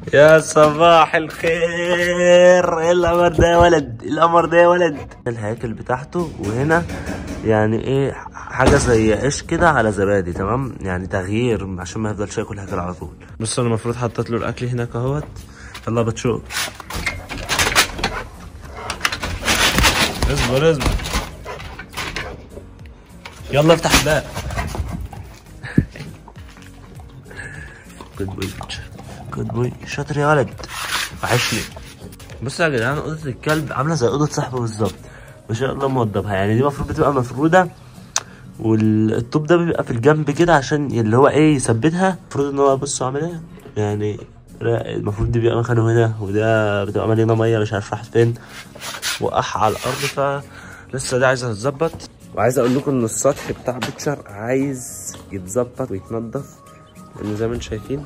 يا صباح الخير ايه القمر ده يا ولد إيه القمر ده يا ولد الهياكل بتاعته وهنا يعني ايه حاجه زي عيش كده على زبادي تمام يعني تغيير عشان ما يفضلش ياكل هياكل على طول بص انا المفروض حطيت له الاكل هناك اهوت يلا بتشوف اصبر اصبر يلا افتح الباب جود بوي جود بوي شاطر يا ولد وحشني بصوا يا جدعان اوضه الكلب عامله زي اوضه صاحبه بالظبط ما شاء الله موضبها يعني دي المفروض بتبقى مفروده والطوب ده بيبقى في الجنب كده عشان اللي هو ايه يثبتها المفروض ان هو بصوا عامل ايه يعني لا، المفروض دي بيبقى مكانه هنا وده بتبقى مليانه ميه مش عارف راحت فين وقعها على الارض ف لسه دي عايزه تتظبط وعايز اقول لكم ان السطح بتاع بيتشر عايز يتظبط ويتنضف لان زي ما انتم شايفين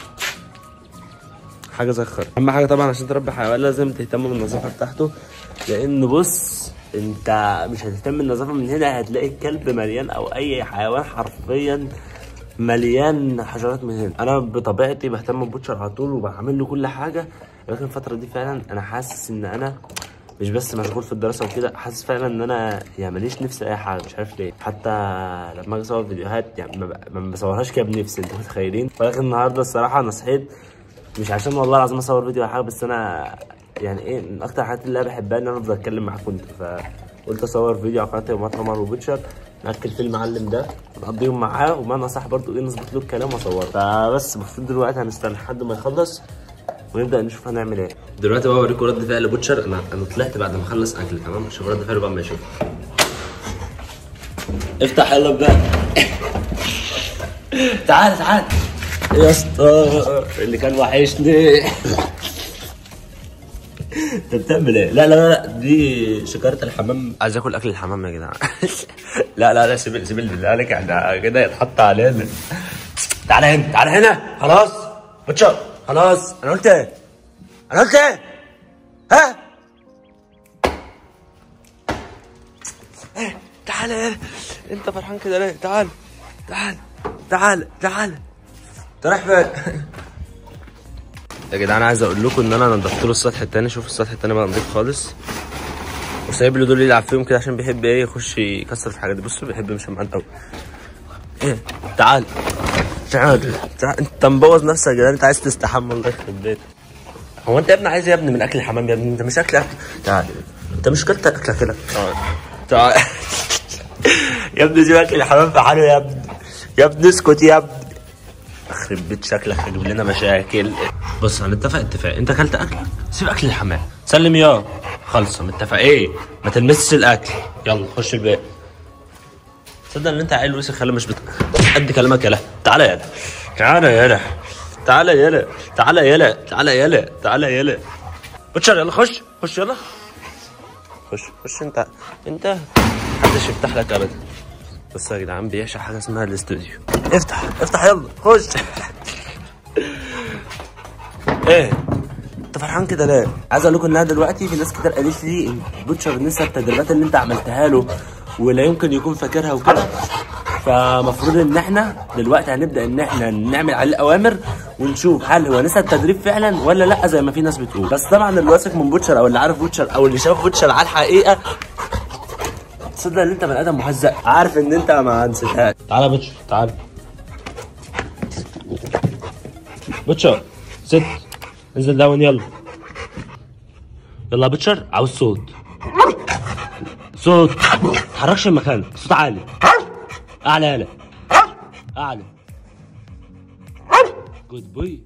حاجه زي الخرا اهم حاجه طبعا عشان تربي حيوان لازم تهتم بالنظافه بتاعته لان بص انت مش هتهتم بالنظافه من هنا هتلاقي الكلب مليان او اي حيوان حرفيا مليان حشرات من هنا انا بطبيعتي بهتم ببوتشر على طول وبعمل له كل حاجه لكن الفتره دي فعلا انا حاسس ان انا مش بس مشغول في الدراسه وكده حاسس فعلا ان انا يعني ماليش نفس اي حاجه مش عارف ليه حتى لما اجي اصور فيديوهات يعني ما ب- ما بصورهاش كده بنفسي انتوا متخيلين ولكن النهارده الصراحه انا صحيت مش عشان والله العظيم اصور فيديو او حاجه بس انا يعني ايه من اكتر الحاجات اللي انا بحبها ان انا افضل اتكلم معاكم انتوا فقلت اصور فيديو على قناه يومات عمر وبوتشر ناكل في المعلم ده ونقضيهم معاه وما صح برضه ايه نظبط له الكلام واصوره فبس المفروض دلوقتي هنستنى لحد ما يخلص ونبدا نشوف هنعمل ايه دلوقتي بقى اوريكم رد فعل بوتشر انا انا طلعت بعد ما اخلص اكل تمام شوف رد فعله بقى ما يشوف افتح يلا بقى تعال تعال يا اسطى اللي كان وحشني انت بتعمل ايه؟ لا لا لا دي شكارة الحمام عايز اكل اكل الحمام يا جدعان لا لا لا سيب سيب بالله عليك احنا كده يتحط علينا تعالى هنا تعالى هنا خلاص بتشر خلاص انا قلت ايه؟ انا قلت ايه؟ ها؟ ايه تعالى هنا انت فرحان كده ليه؟ تعال تعال تعال تعال انت رايح فين؟ يا جدعان عايز اقول لكم ان انا نضفت له السطح التاني شوف السطح التاني بقى نضيف خالص وسايب له دول يلعب فيهم كده عشان بيحب ايه يخش يكسر في الحاجات دي بصوا بيحب مش معانا قوي ايه تعال تعال تعال انت مبوظ نفسك يا جدعان انت عايز تستحمى الله يخرب بيتك هو انت يا ابني عايز إيه يا ابني من اكل الحمام يا ابني انت مش اكل اكل تعال انت مش كلت اكلك كده تعال تعال يا ابني سيب اكل الحمام في حاله يا ابني يا ابني اسكت يا ابني اخرب بيت شكلك هتجيب لنا مشاكل بص هنتفق اتفاق انت اكلت اكلك سيب اكل الحمام سلم يا خلصه متفق ايه ما تلمسش الاكل يلا خش البيت تصدق ان انت عيل وسخ خلي مش بت... قد كلامك يلا تعالى يلا تعالى يلا تعالى يلا تعالى يلا تعالى يلا تعالى يلا بتشر يلا خش خش يلا خش خش انت انت محدش يفتح لك ابدا بس يا جدعان بيعشق حاجه اسمها الاستوديو افتح افتح يلا خش ايه انت فرحان كده ليه؟ عايز اقول لكم انها دلوقتي في ناس كتير قالت لي ان بوتشر نسى التدريبات اللي انت عملتها له ولا يمكن يكون فاكرها وكده فمفروض ان احنا دلوقتي هنبدا ان احنا نعمل عليه اوامر ونشوف هل هو نسى التدريب فعلا ولا لا زي ما في ناس بتقول بس طبعا اللي واثق من بوتشر او اللي عارف بوتشر او اللي شاف بوتشر على الحقيقه تصدق ان انت بني ادم مهزأ عارف ان انت ما نسيتهاش تعالى يا بوتشر تعالى بوتشر ست انزل داون يلا يلا يا بوتشر عاوز صوت صوت تحركش من مكانك صوت عالي اعلى يلا اعلى جود بوي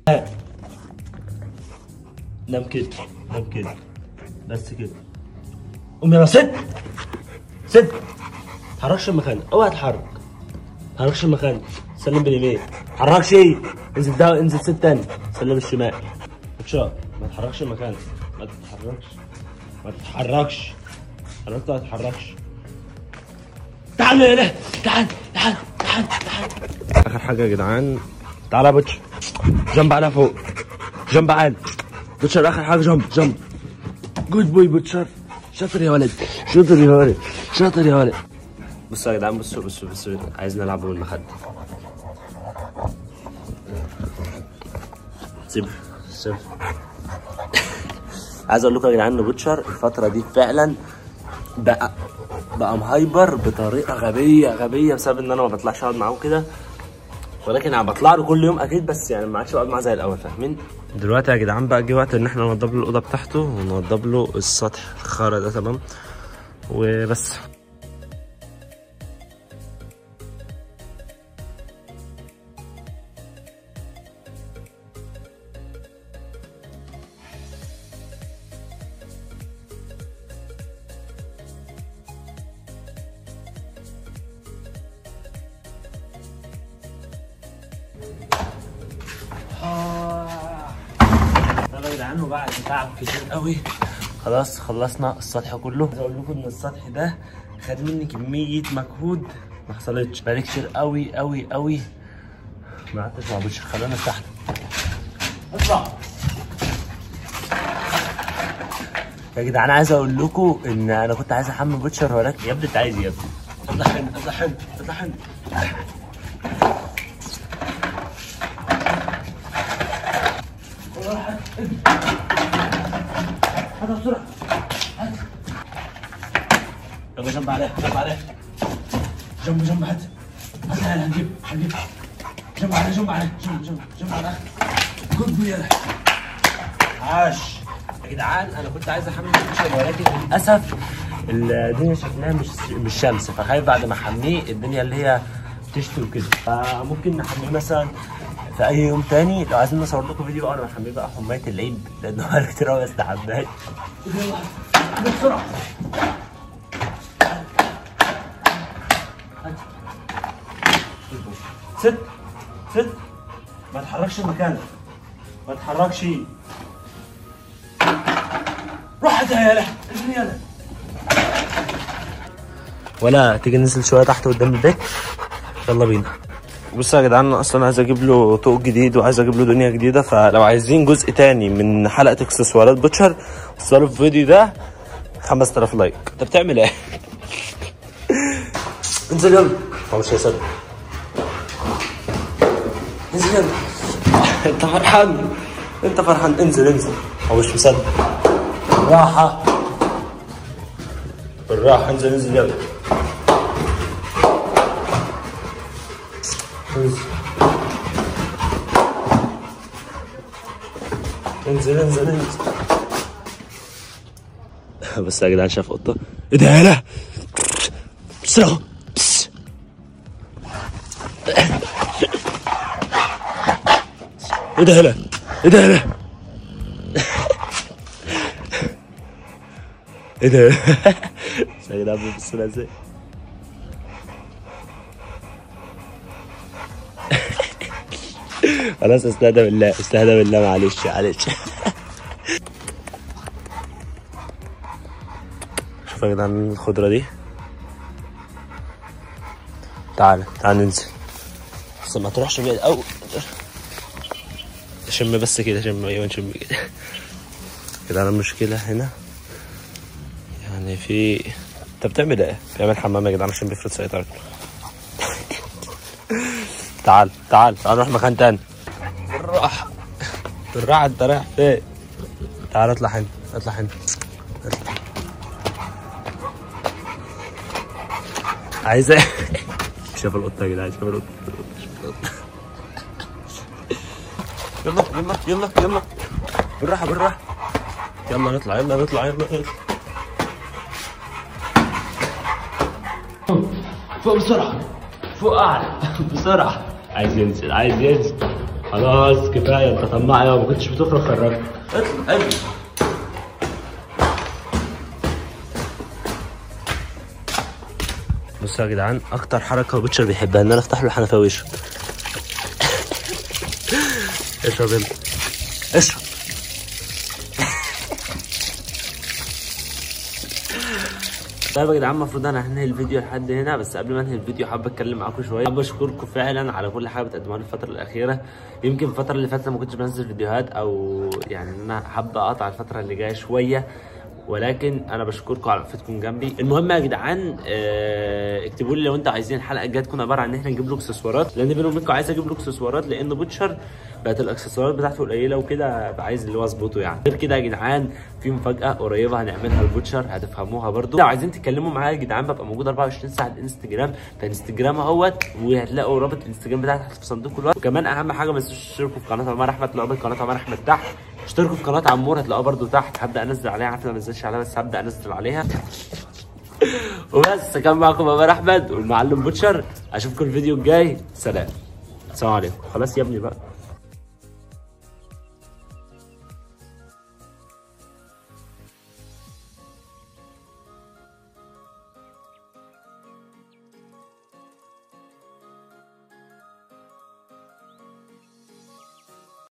نام كده نام كده بس كده قوم يلا ست ست تحركش من مكانك اوعى تتحرك تحركش من مكانك سلم باليمين تحركش انزل ده انزل ست تاني سلم الشمال بتشا ما تتحركش من مكانك ما تتحركش ما تتحركش حركت ما تتحركش تعال هنا تعال تعال تعال تعال اخر حاجه يا جدعان تعال يا بوتش جنب على فوق جنب عالي بوتشر اخر حاجه جنب جنب جود بوي بوتشر شاطر يا ولد شاطر يا ولد شاطر يا ولد بصوا يا جدعان بصوا بصوا بصوا عايز نلعب بالمخدة سيب صفر عايز اقول لكم يا جدعان ان بوتشر الفتره دي فعلا بقى بقى مهايبر بطريقه غبيه غبيه بسبب ان انا ما بطلعش اقعد معاه كده ولكن انا بطلع له كل يوم اكيد بس يعني ما عادش بقعد معاه زي الاول فاهمين دلوقتي يا جدعان بقى جه وقت ان احنا نوضب له الاوضه بتاعته ونوضب له السطح الخارج ده تمام وبس يلا يا جدعان وبعد تعب كتير قوي خلاص خلصنا السطح كله عايز اقول لكم ان السطح ده خد مني كميه مجهود ما حصلتش بقالي كتير قوي قوي قوي ما قعدتش مع بوتشر خلينا تحت اطلع يا جدعان عايز اقول لكم ان انا كنت عايز احمل بوتشر ولكن يا ابني انت عايز إيه يا ابني اطلع هنا اطلع هنا اطلع هنا هذا بسرعة هات يلا جنب عليه جنب عليه جنب جنب هات هات هلا هنجيب هنجيب جنب عليه جنب عليه جنب جنب جنب عليه جود يلا عاش يا جدعان انا كنت عايز احمل الشيء ولكن للاسف الدنيا شكلها مش مش شمس فخايف بعد ما احميه الدنيا اللي هي تشتي وكده فممكن نحميه مثلا في اي يوم تاني لو عايزين نصور لكم فيديو بقى انا بحميه بقى حمايه العيد لان هو كتير قوي ما استحماش بسرعه ست ست ما تحركش من مكانك ما تحركش روح انت يا يلا اجري يلا ولا تيجي ننزل شويه تحت قدام البيت يلا بينا بصوا يا جدعان انا اصلا عايز اجيب له طوق جديد وعايز اجيب له دنيا جديده فلو عايزين جزء تاني من حلقه اكسسوارات بوتشر وصلوا في الفيديو ده 5000 لايك انت بتعمل ايه؟ انزل يلا هو مش هيصدق انزل يلا انت فرحان انت فرحان انزل انزل هو مش مصدق بالراحه بالراحه انزل انزل يلا انزل انزل انزل بس يا جدعان شاف قطه ايه ده يالا بسرعه بس. ايه ده يالا ايه ده يالا ايه ده بس يا جدعان بص لها ازاي خلاص استهدى بالله استهدى بالله معلش معلش شوف يا جدعان الخضرة دي تعال تعال ننزل بس ما تروحش بعيد أوي شم بس كده شم ايوه نشم كده كده انا المشكلة هنا يعني في انت بتعمل ايه؟ بيعمل حمام يا جدعان عشان بيفرض سيطرته تعال تعال تعال نروح مكان تاني بالراحة بالراحة انت رايح فين؟ تعال اطلع هنا اطلع هنا اطلع. عايز ايه؟ شوف القطة يا جدعان شوف القطة شوف القطة. يلا يلا يلا يلا بالراحة بالراحة يلا نطلع يلا نطلع يلا يلا فوق بسرعة فوق أعلى بسرعة عايز ينزل عايز ينزل خلاص كفاية أنت طماع يا ما كنتش بتخرج خرجت اطلع اجري بصوا يا جدعان أكتر حركة بوتشر بيحبها إن أنا أفتح له الحنفية ويشرب اشرب يلا اشرب طيب يا جدعان المفروض انا هنهي الفيديو لحد هنا بس قبل ما انهي الفيديو حابب اتكلم معاكم شويه حابب اشكركم فعلا على كل حاجه بتقدموها لي الفتره الاخيره يمكن الفتره اللي فاتت ما كنتش بنزل فيديوهات او يعني ان انا حابه اقطع الفتره اللي جايه شويه ولكن انا بشكركم على وقفتكم جنبي المهم يا جدعان آه، اكتبوا لي لو انتوا عايزين الحلقه الجايه تكون عباره عن ان احنا نجيب له اكسسوارات لان بيني وبينكم عايز اجيب له اكسسوارات لان بوتشر بقت الاكسسوارات بتاعته قليله وكده عايز اللي هو اظبطه يعني غير كده يا جدعان في مفاجاه قريبه هنعملها لبوتشر هتفهموها برضو لو عايزين تتكلموا معايا يا جدعان ببقى موجود 24 ساعه على الانستجرام فانستجرام اهوت وهتلاقوا رابط الانستجرام بتاعي تحت في صندوق الوصف وكمان اهم حاجه ما تنسوش تشتركوا في قناه عمر احمد تلاقوا رابط قناه عمر احمد تحت اشتركوا في قناه عمور هتلاقوها برضو تحت هبدا انزل عليها عارف ما بنزلش عليها بس هبدا انزل عليها وبس كان معكم عمر احمد والمعلم بوتشر اشوفكم الفيديو الجاي سلام السلام عليكم خلاص يا ابني بقى